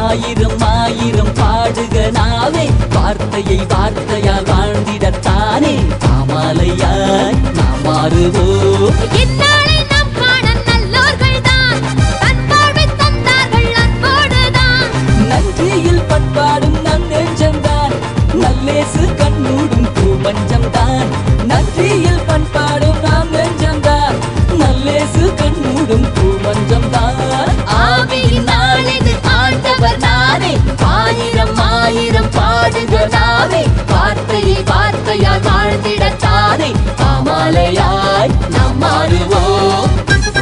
ஆயிரம் ஆயிரம் பாடுக நாவே வார்த்தையை வார்த்தையால் வாழ்ந்திடத்தானே பாமாலையாய் நாம் மாறுவோம் இந்நாளை நாம் காண நல்லோர்கள்தான் தன் வாழ்வை தந்தார்கள் அன்போடுதான் நன்றியில் பண்பாடும் நம் நெஞ்சம்தான் நல்லேசு கண்ணூடும் பூமஞ்சம்தான் நன்றியில் பண்பாடும் நாம் நெஞ்சம்தான் நல்லேசு கண்ணூடும் பூமஞ்சம்தான் ஆவியின் நாளிது ஆண்டவர் நானே ஆயிரம் ஆயிரம் பாடுக நாவே வார்த்தையை வார்த்தையால் வாழ்ந்திடத்தானே பாமாலையாய் நாம் மாறுவோம்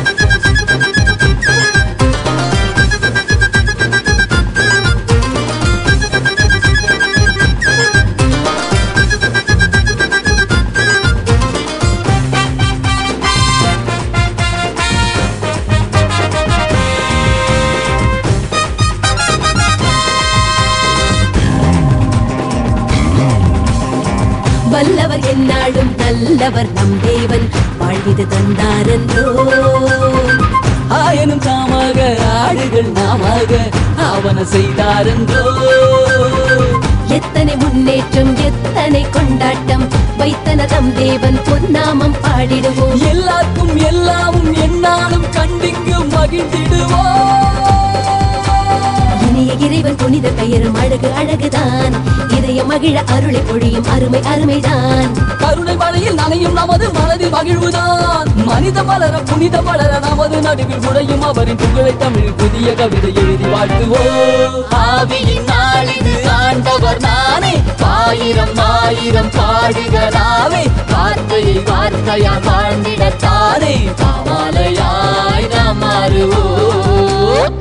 வல்லவர் என்னாலும் நல்லவர் நம் தேவன் வாழ்விது தந்தாரன்றோ ஆயனும் தாமாக ஆடுகள் நாமாக ஆவன செய்தாரென்றோ எத்தனை முன்னேற்றம் எத்தனை கொண்டாட்டம் வைத்தன நம் தேவன் பொன்னாமம் பாடிடுவோம் எல்லாருக்கும் எல்லாமும் என்னாலும் கண்டிக்கு மகிழ்ந்திடுவோம் இனிய இறைவன் புனித பெயரும் அழகு அழகுதான் இதய மகிழ அருளை பொழியும் அருமை அருமைதான் கருணை மலையில் நனையும் நமது மனதில் மகிழ்வுதான் மனித மலர புனித மலர நமது நடுவில் உடையும் அவரின் புகழை தமிழ் புதிய கவிதை எழுதி வாழ்த்துவோம் ஆவியின் நாளிது ஆண்டவர் நானே ஆயிரம் ஆயிரம் பாடுகிறாவே வார்த்தையை வார்த்தையால் வாழ்ந்திடத்தானே பாமாலையாய் நாம் மாறுவோம்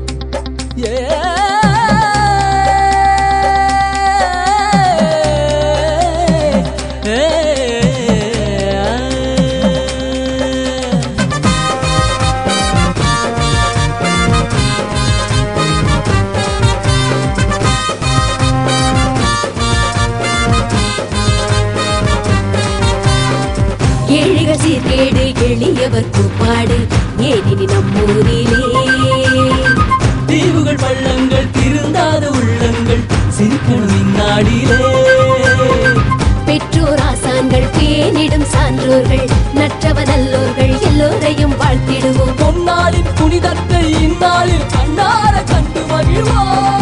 Yeah. ஏழைகள் சீர்கேடு எளியவர் கூப்பாடு ஏனினி நம்மூரிலே தீவுகள் பள்ளங்கள் திருந்தாத உள்ளங்கள் சிரிக்கணும் இந்நாடிலே பெற்றோர் ஆசான்கள் பேனிடும் சான்றோர்கள் நற்றவ நல்லோர்கள் எல்லோரையும் வாழ்த்திடுவோம் பொன்னாளின் புனிதத்தை இந்நாளில் கண்டார கண்டு மகிழ்வோம்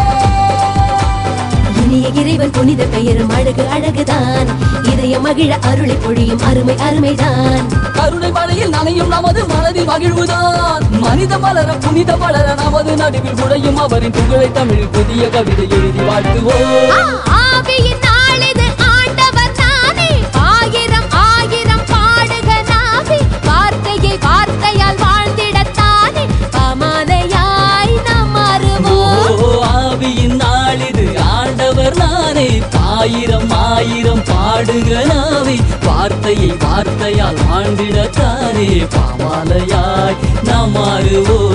இனிய இறைவன் புனித பெயரும் அழகு அழகுதான் இதய மகிழ அருளை பொழியும் அருமை அருமைதான் கருணை மலையில் நனையும் நமது மனதில் மகிழ்வுதான் மனித மலர புனித மலர நமது நடுவில் உடையும் அவரின் புகழை தமிழ் புதிய கவிதை எழுதி வாழ்த்துவோம் ஆவியின் நாளிது ஆண்டவர் நானே ஆயிரம் ஆயிரம் பாடுக நாவே வார்த்தையை வார்த்தையால் வாழ்ந்திடத்தானே பாமாலையாய் நாம் மாறுவோம் ஓ ஆவியின் நாளிது ஆண்டவர் நானே ஆயிரம் ஆயிரம் பாடுக நாவே வார்த்தையை வார்த்தையால் ஆண்டிடத்தானே பாமாலையாய் நாம் மாறுவோம்